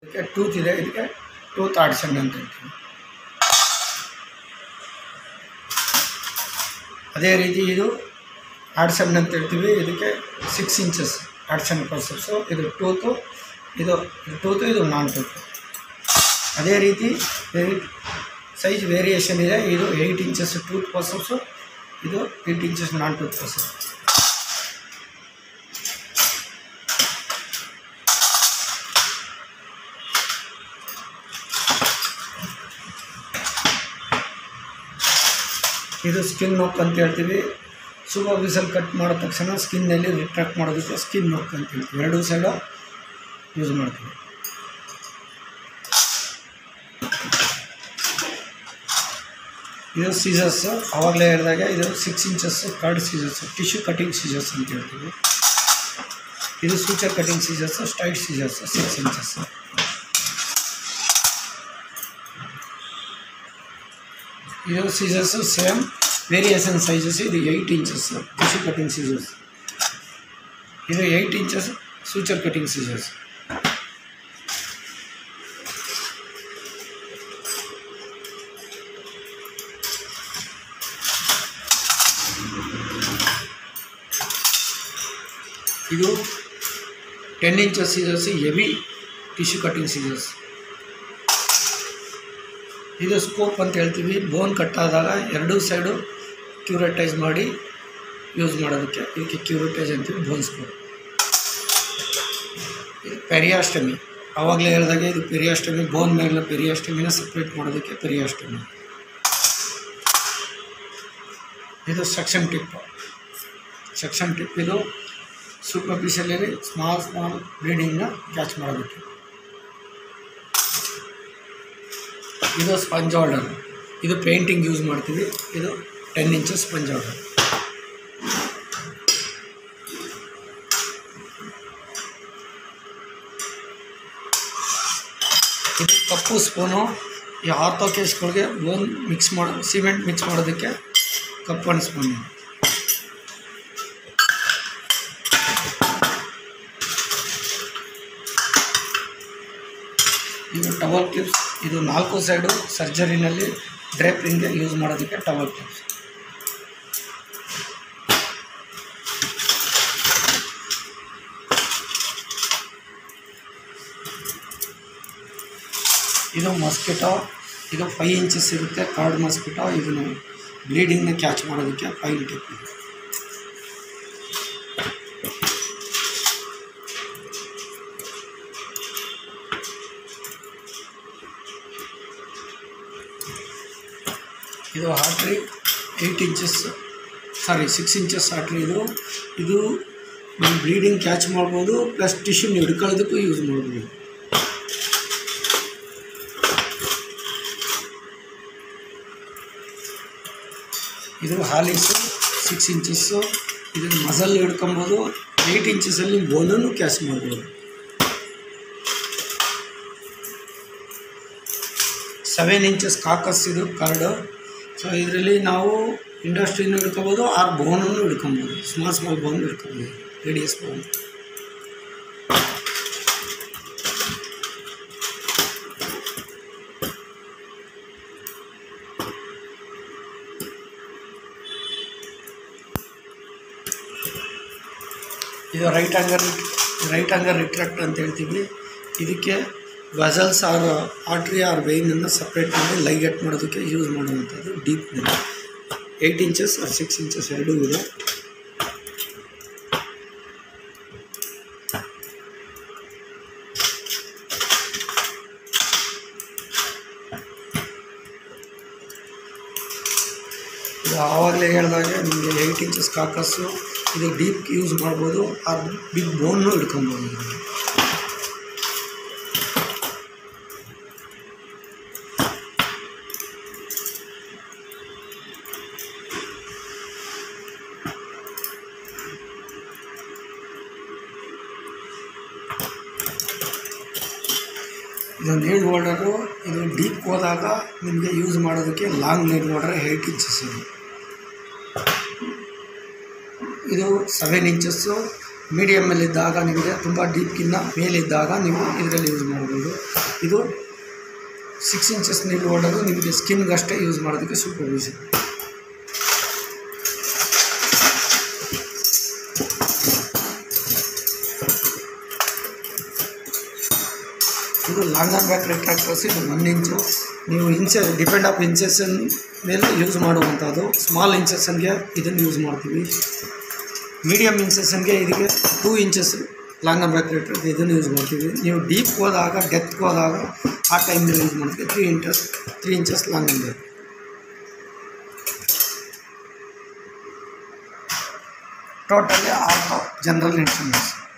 ಇದಕ್ಕೆ ಟೂತ್ ಇದೆ ಇದಕ್ಕೆ ಟೂತ್ ಆಡ್ಸನ್ ಅಂತ ಹೇಳ್ತೀವಿ ಅದೇ ರೀತಿ ಇದು ಆಡ್ಸನ್ ಅಂತ ಹೇಳ್ತೀವಿ ಇದಕ್ಕೆ ಸಿಕ್ಸ್ ಇಂಚಸ್ ಆಡ್ಸನ್ ಪರ್ಸಪ್ಸು ಇದು ಟೂತು ಇದು ಟೂತು ಇದು ನಾನ್ ಟೂತು ಅದೇ ರೀತಿ ಸೈಜ್ ವೇರಿಯೇಷನ್ ಇದೆ ಇದು ಏಯ್ಟ್ ಇಂಚಸ್ ಟೂತ್ ಪರ್ಸಪ್ಸು ಇದು eight inches non tooth forceps ಇದು ಸ್ಕಿನ್ ನೋಕ್ ಅಂತ ಹೇಳ್ತೀವಿ ಸೂಪರ್ ವಿಸಲ್ ಕಟ್ ಮಾಡಿದ ತಕ್ಷಣ ಸ್ಕಿನ್ನಲ್ಲಿ ರಿಟ್ರಾಕ್ಟ್ ಮಾಡೋದಕ್ಕೆ ಸ್ಕಿನ್ ನೋಕ್ ಅಂತ ಹೇಳ್ತೀವಿ ಎರಡೂ ಸೈಡು ಯೂಸ್ ಮಾಡ್ತೀವಿ ಇದು ಸೀಸರ್ಸ್ ಆವಾಗಲೇ ಹೇಳಿದಾಗ ಇದು six inches curved scissors tissue cutting scissors ಅಂತ ಹೇಳ್ತೀವಿ ಇದು suture cutting scissors straight scissors six inches ಇದು ಸೀಸರ್ಸ್ ಸೇಮ್ ವೇರಿಯೇಷನ್ ಸೈಜಸ್ ಇದು eight inches tissue cutting scissors ಇದು eight inches suture cutting scissors ಇದು ten inches scissors heavy tissue cutting scissors ಇದು scope ಅಂತ ಹೇಳ್ತೀವಿ ಬೋನ್ ಕಟ್ಟಾದಾಗ ಎರಡೂ ಸೈಡು ಕ್ಯೂರಟೈಸ್ ಮಾಡಿ ಯೂಸ್ ಮಾಡೋದಕ್ಕೆ ಇದಕ್ಕೆ ಕ್ಯೂರಟೈಸ್ ಅಂತೀವಿ ಬೋನ್ ಸ್ಕೋಪ್ ಇದು ಪೆರಿಯಾಸ್ಟಮಿ ಆವಾಗಲೇ ಹೇಳಿದಾಗೆ ಇದು ಪೆರಿಯಾಸ್ಟಮಿ ಬೋನ್ ಮೇಲೆ ಪೆರಿಯಾಸ್ಟಮಿನ ಸಪ್ರೇಟ್ ಮಾಡೋದಕ್ಕೆ ಪೆರಿಯಾಸ್ಟಮಿ ಇದು ಸೆಕ್ಷನ್ ಟಿಪ್ ಸೆಕ್ಷನ್ ಟಿಪ್ ಇದು ಸೂಪರ್ಫಿಷಿಯಲಿ ಸ್ಮಾಲ್ ಸ್ಮಾಲ್ ಬ್ಲೀಡಿಂಗ್ನ ಕ್ಯಾಚ್ ಮಾಡೋದಕ್ಕೆ ಇದು ಸ್ಪಂಜ್ ಆರ್ಡರ್ ಇದು ಪೇಂಟಿಂಗ್ ಯೂಸ್ ಮಾಡ್ತೀವಿ ಇದು ಟೆನ್ ಇಂಚಸ್ ಸ್ಪಂಜ್ ಆರ್ಡರ್ ಇದು ಕಪ್ಪು ಸ್ಪೂನು ಈ ಆರ್ಥೋ ಕೇಸ್ಗಳಿಗೆ ಬೋನ್ ಮಿಕ್ಸ್ ಮಾಡೋ ಸಿಮೆಂಟ್ ಮಿಕ್ಸ್ ಮಾಡೋದಕ್ಕೆ ಕಪ್ಪು ಒಂದು ಸ್ಪೂನ್ ಇದು ಟವಲ್ ಕ್ಲಿಪ್ಸ್ ಇದು ನಾಲ್ಕು ಸೈಡು ಸರ್ಜರಿನಲ್ಲಿ ಡ್ರೇಪ್ರಿಂಗ್ಗೆ ಯೂಸ್ ಮಾಡೋದಕ್ಕೆ ಟವಲ್ ಕ್ಲಿಪ್ಸ್ ಇದು ಮಸ್ಕಿಟೋ ಇದು ಫೈವ್ ಇಂಚಸ್ ಇರುತ್ತೆ ಕಾರ್ಡ್ ಮಸ್ಕಿಟೋ ಇದನ್ನು ಬ್ಲೀಡಿಂಗ್ನ ಕ್ಯಾಚ್ ಮಾಡೋದಕ್ಕೆ ಫೈವ್ ಟಿಪ್ ಇದೆ ಇದು ಆಟ್ರಿ eight inches sorry six inches artery ಇದು ಇದು ನಮ್ಮ ಬ್ಲೀಡಿಂಗ್ ಕ್ಯಾಚ್ ಮಾಡ್ಬೋದು ಪ್ಲಸ್ ಟಿಶ್ಯೂನ ಹಿಡ್ಕೊಳ್ಳೋದಕ್ಕೂ ಯೂಸ್ ಮಾಡ್ಬೋದು ಇದು ಹಾಲಿಸು ಸಿಕ್ಸ್ ಇಂಚಸ್ಸು ಇದನ್ನು ಮಸಲ್ ಹಿಡ್ಕೊಬೋದು ಏಯ್ಟ್ ಇಂಚಸಲ್ಲಿ ಬೋನನ್ನು ಕ್ಯಾಚ್ ಮಾಡ್ಬೋದು ಸೆವೆನ್ ಇಂಚಸ್ ಕಾಕಸ್ ಇದು ಕಾರ್ಡು ಸೊ ಇದರಲ್ಲಿ ನಾವು ಇಂಡಸ್ಟ್ರಿನೂ ಹಿಡ್ಕೊಬೋದು ಆರ್ ಬೋನನ್ನು ಹಿಡ್ಕೊಬೋದು ಸ್ಮಾಲ್ ಸ್ಮಾಲ್ ಬೋನ್ ಹಿಡ್ಕೊಬೋದು ರೇಡಿಯಸ್ ಬೋನ್ ಇದು right angle right angle retract ಅಂತ ಹೇಳ್ತೀವಿ ಇದಕ್ಕೆ ವೆಸಲ್ಸ್ ಆರ್ ಆರ್ಟ್ರಿ ಆರ್ ವೆಯ್ನನ್ನು ಸಪ್ರೇಟ್ ಮಾಡಿ ಲೈಗೇಟ್ ಮಾಡೋದಕ್ಕೆ ಯೂಸ್ ಮಾಡುವಂಥದ್ದು ಡೀಪ್ನಲ್ಲಿ eight inches or six inches ಎರಡೂ ಇದೆ ಇದು ಆವಾಗಲೇ ಹೇಳಿದಾಗೆ ನಿಮಗೆ ಏಯ್ಟ್ ಇಂಚಸ್ ಕಾಕಸ್ಸು ಇದು ಡೀಪ್ ಯೂಸ್ ಮಾಡ್ಬೋದು ಆ ಬಿಗ್ ಬೋನ್ನು ಹಿಡ್ಕೊಬೋದು ಇದರಲ್ಲಿ ಇದು ನೀಡ್ ಹೋಲ್ಡರು ಇದು ಡೀಪ್ ಹೋದಾಗ ನಿಮಗೆ ಯೂಸ್ ಮಾಡೋದಕ್ಕೆ long needle holder eight inches ಇದು ಇದು ಸೆವೆನ್ ಇಂಚಸ್ಸು ಮೀಡಿಯಮ್ಮಲ್ಲಿದ್ದಾಗ ನಿಮಗೆ ತುಂಬ ಡೀಪ್ಗಿನ್ನ ಮೇಲಿದ್ದಾಗ ನೀವು ಇದರಲ್ಲಿ ಯೂಸ್ ಮಾಡ್ಬೋದು ಇದು ಸಿಕ್ಸ್ ಇಂಚಸ್ ನೀರು ಹೊಡೆದು ನಿಮಗೆ ಸ್ಕಿನ್ಗಷ್ಟೇ ಯೂಸ್ ಮಾಡೋದಕ್ಕೆ ಸೂಪರ್ ಯೂಸ್ ಇದು ಲಾಂಗ್ ಆನ್ ಬ್ಯಾಕ್ ರಿಟ್ರಾಕ್ಟರ್ಸ್ ಇದು ಒನ್ ಇಂಚು ನೀವು ಇಂಚ ಡಿಪೆಂಡ್ ಆಫ್ ಇಂಚಸ್ಸನ್ ಮೇಲೆ ಯೂಸ್ ಮಾಡುವಂಥದ್ದು ಸ್ಮಾಲ್ ಇಂಚಸ್ಸನ್ಗೆ ಇದನ್ನು ಯೂಸ್ ಮಾಡ್ತೀವಿ ಮೀಡಿಯಮ್ ಇಂಚಸ್ಸನ್ಗೆ ಇದಕ್ಕೆ two inches Langenbeck retractor ಇದನ್ನು ಯೂಸ್ ಮಾಡ್ತೀವಿ ನೀವು ಡೀಪ್ ಹೋದಾಗ ಡೆಪ್ತ್ಗೆ ಹೋದಾಗ ಆ ಟೈಮ್ನಲ್ಲಿ ಯೂಸ್ ಮಾಡ್ತೀವಿ three inches three inches Langenbeck totally ಆರು ಜನರಲ್ ಇನ್ಸ್ಟ್ರೂಮೆಂಟ್ಸ್